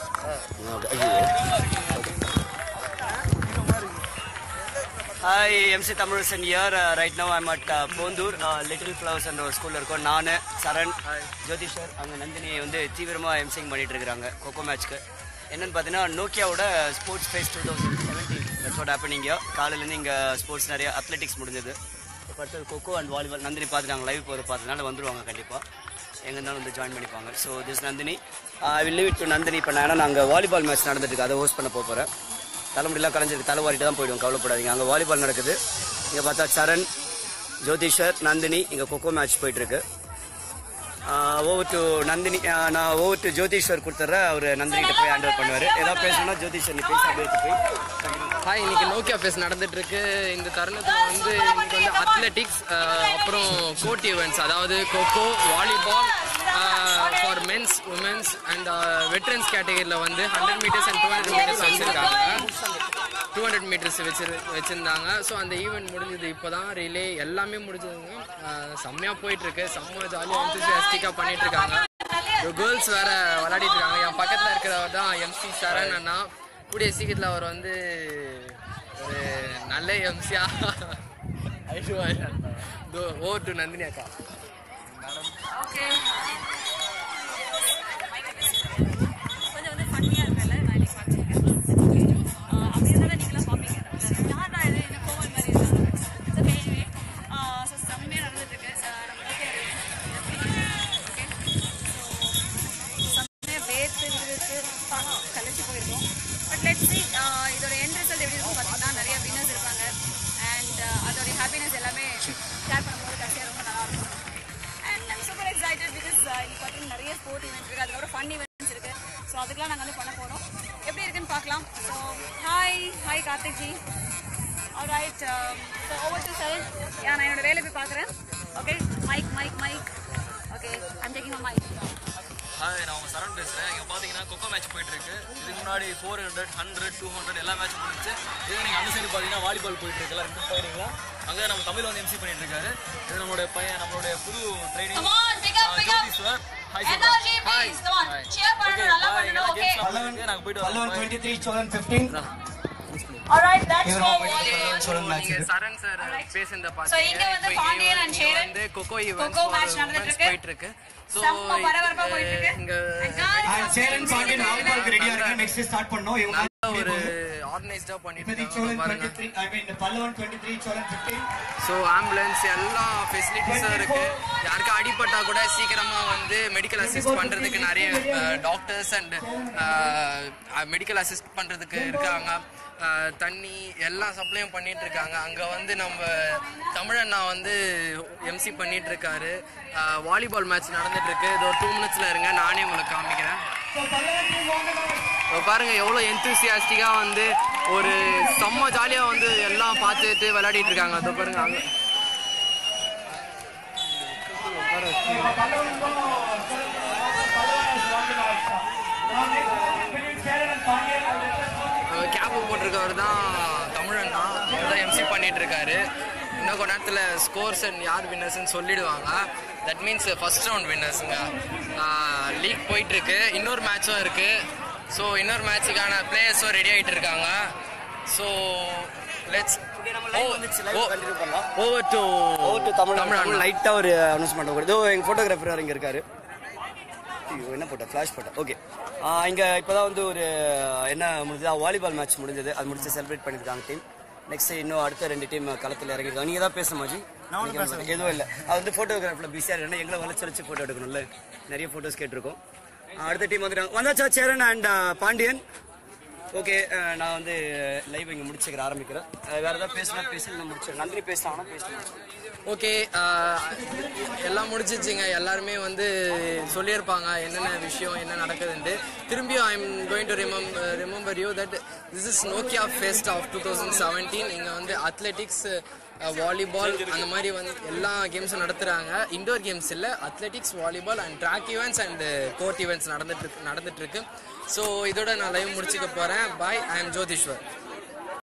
Hi MC தமிழசன் here right now I'm at Ponthur little flowers என்ற ஒரு ஸ்கூலில் இருக்கோம் நான் சரண் ஜோதிஷர் அங்கே நந்தினி வந்து தீவிரமாக எம்சிங் பண்ணிட்டு இருக்கிறாங்க கொக்கோ மேட்ச்க்கு என்னன்னு பார்த்தீங்கன்னா நோக்கியாவோட sports fest two thousand seventeen that's what happen இங்கே காலையிலேருந்து இங்கே ஸ்போர்ட்ஸ் நிறைய அத்லெட்டிக்ஸ் முடிஞ்சது இப்போ அடுத்தது கொக்கோ அண்ட் வாலிபால் நந்தினி பார்த்துட்டாங்க லைவ் போகிற பார்த்ததுனால வந்துருவாங்க கண்டிப்பாக எங்கே இருந்தாலும் வந்து ஜாயின் பண்ணிப்பாங்க so this Nandini I will leave to Nandini இப்போ நான் ஏன்னா நாங்கள் வாலிபால் மேட்ச் நடந்துட்டு இருக்கு அதை ஹோஸ்ட் பண்ண போகிறேன் தலைமுடியெல்லாம் கலைஞ்சிருக்கு தலை வாரிட்டு தான் போயிடுவோம் கவலைப்படாதீங்க அங்கே வாலிபால் நடக்குது இங்கே பார்த்தா சரண் ஜோதிஷர் நந்தினி இங்கே கொக்கோ மேட்ச் போயிட்டுருக்கு ஓவர் டு நந்தினி ஆஹ் நான் ஓவர் டு ஜோதிஷர் கொடுத்துட்றேன் அவர் நந்தினி கிட்ட போய் ஹேண்டில் பண்ணுவார் ஏதாவது பேசணும்னா ஜோதிஷர் நீ பேசி அப்படியே எடுத்து போய் continue ஹாய் இன்னைக்கு நோக்கியா ஃபெஸ்ட் நடந்துட்டு இருக்கு இந்த தருணத்தில் வந்து இன்னைக்கு வந்து அத்லெட்டிக்ஸ் அப்புறம் கோட் ஈவெண்ட்ஸ் அதாவது kho-kho volleyball for men's women's and veterans கேட்டகரியில் வந்து hundred metres and two hundred metres வச்சுருக்காங்க டூ ஹண்ட்ரட் மீட்டர்ஸ் வச்சு வச்சுருந்தாங்க ஸோ அந்த ஈவெண்ட் முடிஞ்சது இப்போ தான் ரிலே எல்லாமே முடிஞ்சதுங்க அஹ், செம்மையா போயிட்டு இருக்கு செம்ம ஜாலியாக என்தூசியாஸ்டிக்காக பண்ணிட்டு இருக்காங்க கேர்ள்ஸ் வேற விளையாடிட்டு இருக்காங்க என் பக்கத்தில் இருக்கிறவர் தான் எம்சி சரண் அண்ணா கூடிய சீக்கிரத்தில் அவர் வந்து ஒரு நல்ல எம்சியா ஐடுவார் ஓவர் டு நந்தினி அக்கா கொஞ்சம் வந்து ஃபன்னியாக இருக்குல்ல நான் இன்னைக்கு பார்த்துருக்கேன் அப்படி இருந்தால் நீங்களாம் பார்ப்பீங்க யார் தான் இது என்ன கோவல் மாதிரி இருந்தாங்க இட்ஸ் ஓகே எனிவே ஸோ செம்மையாக நடந்துட்டு இருக்கு ஓகே செம்மையாக வேர்த்து விழுத்து கலைச்சி போயிருக்கோம் பட் லெட் சி இதோட எண்ட் ரிசல்ட் எப்படி இருக்கும் பார்த்தீங்கன்னா நிறைய வின்னர்ஸ் இருப்பாங்க அண்ட் அதோடைய ஹாப்பினஸ் எல்லாமே ஷேர் பண்ணும்போது கடைசியாக ரொம்ப நல்லா இருக்கும் and I'm super excited because இன்னைக்கு பார்த்தீங்கன்னா நிறைய ஸ்போர்ட் ஈவெண்ட்ஸ் இருக்குது அதுக்கப்புறம் ஃபன் ஈவெண்ட்ஸ் இருக்குது ஸோ அதுக்கெல்லாம் நாங்கள் வந்து பண்ண போகிறோம் எப்படி இருக்குன்னு பார்க்கலாம் so hi hi Karthik ji alright so over to seven yeah நான் என்னோட வேலையை போய் பார்க்குறேன் okay mike mike mike okay I'm taking mike hi நான் உங்கள் சரண் பேசுகிறேன் இங்கே பார்த்தீங்கன்னா கொக்கோ மேட்ச் போயிட்டு இருக்கு இதுக்கு முன்னாடி four hundred hundred two hundred எல்லா மேட்சும் முடிச்சு இது நீங்கள் அந்த சைடு பார்த்தீங்கன்னா வாலிபால் போயிட்டு இருக்கு எல்லாரும் போயிருங்களா அங்கே நம்ம தமிழ் வந்து எம்சி பண்ணிட்டு இருக்காரு இது நம்மளுடைய பையன் நம்மளுடைய புது training Come on, pick up, pick up. Jyotheeswar hi Energy, please. Come on. Cheer பண்ணணும், நல்லா பண்ணணும், okay? நாங்கள் போயிட்டு Palawan வரோம் 23, Cholan 15. Alright, that's இவரும் all. போயிட்டு Palawan Cholan match நீங்க இது. சரண் சார் பேசுனத So, இங்க வந்து பாண்டியன் and சேரன் வந்து கொக்கோ Coco match ஈவென்ட்ஸ் நடந்துட்டு இருக்கு. போயிட்டு இருக்கு ஸோ செம்ம பரபரப்பா போயிட்டு இருக்கு. இங்க And guys, And Cheran Pandian வாலிபால்க்கு ரெடியா இருக்காங்க நெக்ஸ்ட் ஸ்டார்ட் பண்ணோம் இவங்க ஒரு ஆர்கனைஸ்டா பண்ணிட்டு இப்போதைக்கு இருக்காங்க சோழன் பாருங்க 23 I mean Pallavan 23 Cholan 15 so ambulance எல்லா ஃபெசிலிட்டிஸும் இருக்கு யாருக்கும் அடிபட்டா கூட சீக்கிரமா வந்து மெடிக்கல் அசிஸ்ட் பண்றதுக்கு நிறைய டாக்டர்ஸ் அண்ட் மெடிக்கல் அசிஸ்ட் பண்றதுக்கு இருக்காங்க அஹ், தண்ணி எல்லா சப்ளையும் பண்ணிட்டு இருக்காங்க அங்க வந்து நம்ம தமிழண்ணா வந்து எம்சி பண்ணிட்டு இருக்காரு வாலிபால் மேட்ச் நடந்துட்டு இருக்கு இது ஒரு டூ மினிட்ஸ்ல இருங்க நானே உங்களுக்கு காமிக்கிறேன் இப்போ பாருங்க எவ்வளோ எந்தூசியாஸ்டிக்கா வந்து ஒரு செம்ம ஜாலியா வந்து எல்லாம் பார்த்துட்டு விளையாடிட்டு இருக்காங்க அதோ பாருங்க அங்க கேப் போட்டிருக்கவர் தான் தமிழன் தான் அவர் தான் எம்சி பண்ணிட்டு இருக்காரு இன்னும் கொஞ்ச நேரத்தில் ஸ்கோர்ஸ் அண்ட் யார் வின்னர்ஸ்னு சொல்லிடுவாங்க தட் மீன்ஸ் ஃபர்ஸ்ட் ரவுண்ட் வின்னர்ஸுங்க லீக் போயிட்டு இருக்கு இன்னொரு மேட்சும் இருக்கு ஸோ இன்னொரு மேட்சுக்கான பிளேயர்ஸும் ரெடி ஆகிட்டு இருக்காங்க ஸோ லெட்ஸ் live வந்துச்சு, live continue பண்ணலாம். Over to over to Tamil Tamil Tamil லைட்டாக ஒரு அனௌன்ஸ்மெண்ட் கொடுத்து எங்கள் ஃபோட்டோகிராஃபர் இங்கே இருக்காரு ஐயோ என்ன போட்ட ஃப்ளாஷ் போட்ட ஓகே இங்கே இப்போ தான் வந்து ஒரு என்ன முடிஞ்சது வாலிபால் மேட்ச் முடிஞ்சது அது முடிச்சு செலிப்ரேட் பண்ணியிருக்காங்க டீம் நெக்ஸ்ட் இன்னும் அடுத்த ரெண்டு டீம் களத்தில் இறங்கிருக்காங்க நீங்கள் தான் பேச மாஜி எதுவும் இல்லை அது வந்து ஃபோட்டோகிராஃபில் பிஸியாக இருக்கணும் எங்களை வளைச்சு வச்சு ஃபோட்டோ எடுக்கணும்ல நிறைய ஃபோட்டோஸ் கேட்டிருக்கோம் ஆ, அடுத்த டீம் வந்துட்டாங்க வந்தாச்சா சேரன் அண்ட் பாண்டியன் ஓகே நான் வந்து லைவ் இங்கே முடிச்சுக்கிற ஆரம்பிக்கிறேன் அஹ், வேற ஏதாவது பேசினா பேசி நான் முடிச்சிடுறேன் நன்றி பேசினாங்கன்னா பேசினேன் ஓகே எல்லாம் முடிச்சிச்சுங்க எல்லாருமே வந்து சொல்லியிருப்பாங்க என்னென்ன விஷயம் என்ன நடக்குதுன்ட்டு திரும்பியும் I am going to remem remember you that this is Nokia fest of two thousand seventeen இங்கே வந்து அத்லெட்டிக்ஸ் வாலிபால் அந்த மாதிரி வந்து எல்லா கேம்ஸும் நடத்துகிறாங்க இண்டோர் கேம்ஸ் இல்லை athletics volleyball and track events and court events நடந்துட்டு இருக்கு நடந்துட்டு இருக்கு ஸோ இதோட நான் லைவ் முடிச்சுக்க போகிறேன் பாய் ஐ எம் ஜோதிஷ்வர்